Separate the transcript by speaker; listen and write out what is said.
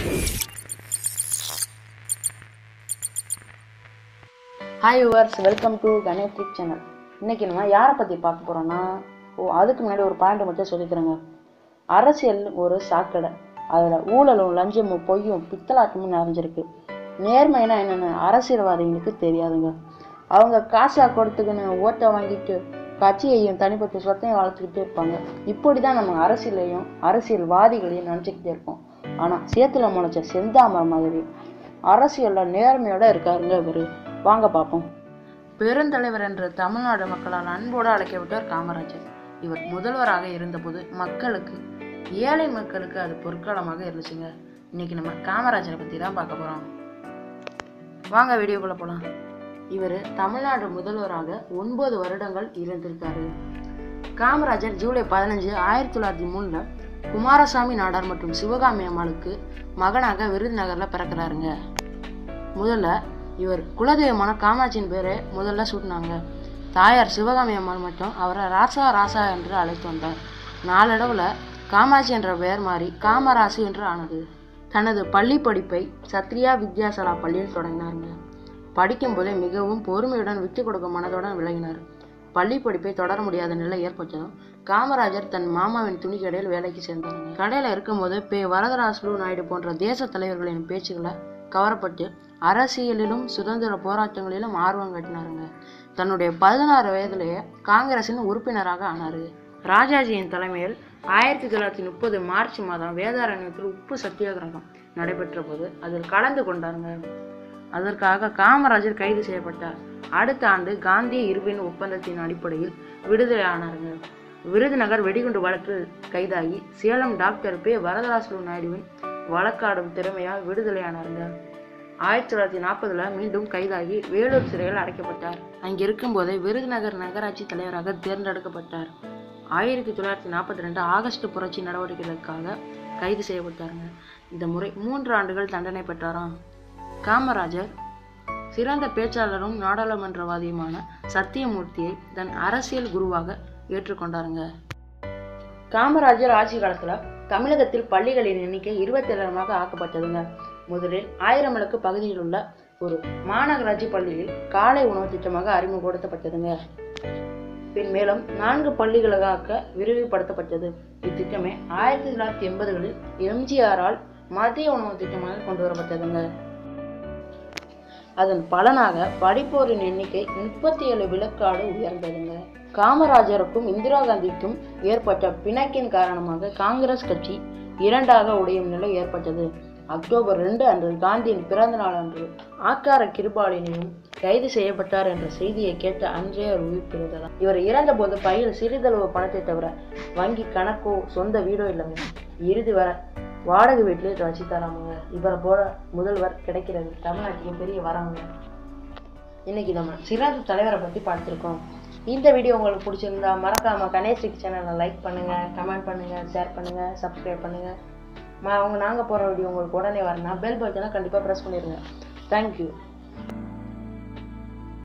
Speaker 1: hi yours welcome to Ganesh trick channel இன்னைக்கு நம்ம யாரை பற்றி பார்க்க போகிறோன்னா ஓ அதுக்கு முன்னாடி ஒரு பாயிண்ட் மட்டும் சொல்லிக்கிறேங்க அரசியல் ஒரு சாக்கடை அதில் ஊழலும் லஞ்சமும் பொய்யும் பித்தலாட்டமும் நிறைஞ்சிருக்கு நேர்மைனா என்னென்னு அரசியல்வாதிகளுக்கு தெரியாதுங்க அவங்க காசா கொடுத்துக்கின்னு ஓட்டை வாங்கிட்டு கட்சியையும் தனிப்பட்ட சொத்தையும் வளர்த்துக்கிட்டே இருப்பாங்க இப்படி தான் நம்ம அரசியலையும் அரசியல்வாதிகளையும் நினச்சிக்கிட்டே இருப்போம் ஆனால் சேத்துல முளைச்ச செந்தாமரை மாதிரி அரசியலில் நேர்மையோட இருக்காருங்க இவர் வாங்க பார்ப்போம் பெருந்தலைவர் என்ற தமிழ்நாடு மக்களால் அன்போடு அழைக்கப்பட்டார் காமராஜர் இவர் முதல்வராக இருந்தபோது மக்களுக்கு ஏழை மக்களுக்கு அது பொற்காலமாக இருந்துச்சுங்க இன்னைக்கு நம்ம காமராஜரை பற்றி தான் பார்க்க போகிறோம் வாங்க வீடியோக்குள்ளே போகலாம் இவர் தமிழ்நாடு முதல்வராக ஒன்பது வருடங்கள் இருந்திருக்காரு காமராஜர் ஜூலை பதினஞ்சு ஆயிரத்தி தொள்ளாயிரத்தி மூணில் குமாரசாமி நாடார் மற்றும் சிவகாமி அம்மாளுக்கு மகனாக விருதுநகரில் பிறக்கிறாருங்க முதல்ல இவர் குலதெய்வமான காமாட்சியின் பேரை முதல்ல சூட்டினாங்க தாயார் சிவகாமி அம்மாள் மட்டும் அவரை ராசா ராசா என்று அழைத்து வந்தார் நாளடைவில் காமாட்சி என்ற பெயர் மாறி காமராசு என்று ஆனது தனது பள்ளி படிப்பை சத்ரியா வித்யாசலா பள்ளியில் தொடங்கினாருங்க படிக்கும்போதே மிகவும் பொறுமையுடன் விட்டு கொடுக்கும் மனதுடன் விலகினார் பள்ளி படிப்பை தொடர முடியாத நிலை ஏற்பட்டதும் காமராஜர் தன் மாமாவின் துணி கடையில் வேலைக்கு சேர்ந்தாருங்க கடையில் இருக்கும்போது பே வரதராசுலு நாயுடு போன்ற தேச தலைவர்களின் பேச்சுக்களை கவரப்பட்டு அரசியலிலும் சுதந்திர போராட்டங்களிலும் ஆர்வம் காட்டினாருங்க தன்னுடைய பதினாறு வயதிலேயே காங்கிரசின் உறுப்பினராக ஆனார் ராஜாஜியின் தலைமையில் ஆயிரத்தி தொள்ளாயிரத்தி முப்பது மார்ச் மாதம் வேதாரண்யத்தில் உப்பு சத்தியாகிரகம் நடைபெற்ற போது அதில் கலந்து கொண்டாருங்க அதற்காக காமராஜர் கைது செய்யப்பட்டார் அடுத்த ஆண்டு காந்திய இருவின் ஒப்பந்தத்தின் அடிப்படையில் விடுதலை ஆனாருங்க விருதுநகர் வெடிகுண்டு வழக்கில் கைதாகி சேலம் டாக்டர் பே வரதராசுலு நாயுடுவின் வழக்காடும் திறமையால் விடுதலையானாருங்க ஆயிரத்தி தொள்ளாயிரத்தி நாற்பதுல மீண்டும் கைதாகி வேலூர் சிறையில் அடைக்கப்பட்டார் அங்கே இருக்கும்போதே விருதுநகர் நகராட்சி தலைவராக தேர்ந்தெடுக்கப்பட்டார் ஆயிரத்தி தொள்ளாயிரத்தி நாற்பத்தி ரெண்டு ஆகஸ்ட் புரட்சி நடவடிக்கைகளுக்காக கைது செய்யப்பட்டாருங்க இந்த முறை மூன்று ஆண்டுகள் தண்டனை பெற்றாராம் காமராஜர் சிறந்த பேச்சாளரும் நாடாளுமன்றவாதியுமான சத்தியமூர்த்தியை தன் அரசியல் குருவாக ஏற்றுக்கொண்டாருங்க காமராஜர் ஆட்சி காலத்துல தமிழகத்தில் பள்ளிகளின் எண்ணிக்கை இருபத்தி ஏழாயிரமாக ஆக்கப்பட்டதுங்க முதலில் ஆயிரம் விளக்கு பகுதியில் உள்ள ஒரு மாநகராட்சி பள்ளியில் காலை உணவு திட்டமாக அறிமுகப்படுத்தப்பட்டதுங்க பின் மேலும் நான்கு பள்ளிகளாக விரிவுபடுத்தப்பட்டது இத்திட்டமே ஆயிரத்தி தொள்ளாயிரத்தி எண்பதுகளில் எம்ஜிஆரால் மதிய உணவு திட்டமாக கொண்டு வரப்பட்டதுங்க அதன் பலனாக படிப்போரின் எண்ணிக்கை முப்பத்தி ஏழு விழுக்காடு உயர்ந்ததுங்க காமராஜருக்கும் இந்திரா காந்திக்கும் ஏற்பட்ட பிணக்கின் காரணமாக காங்கிரஸ் கட்சி இரண்டாக உடையும் நிலை ஏற்பட்டது அக்டோபர் ரெண்டு அன்று காந்தியின் பிறந்த நாள் அன்று ஆக்கார கிருபாலினியும் கைது செய்யப்பட்டார் என்ற செய்தியை கேட்ட அன்றே அவர் உயிர் பிரிந்ததாம் இவர் இறந்தபோது பையில் சிறிதளவு பணத்தை தவிர வங்கி கணக்கோ சொந்த வீடோ இல்லைங்க இறுதி வர வாடகை வீட்டிலே வச்சுத்தராமுங்க இவரை போல முதல்வர் கிடைக்கிறது தமிழ்நாட்டுக்கு பெரிய வரவங்க இன்னைக்கு நம்ம சிறந்த தலைவரை பற்றி பார்த்துருக்கோம் இந்த வீடியோ உங்களுக்கு பிடிச்சிருந்தா மறக்காம கணேஷ் சேனலை லைக் பண்ணுங்க கமெண்ட் பண்ணுங்க ஷேர் பண்ணுங்க சப்ஸ்கிரைப் பண்ணுங்க ம- அவங்க நாங்கள் போகிற வீடியோ உங்களுக்கு உடனே வரணும் பெல் பட்டனை கண்டிப்பாக ப்ரெஸ் பண்ணிடுங்க தேங்க்யூ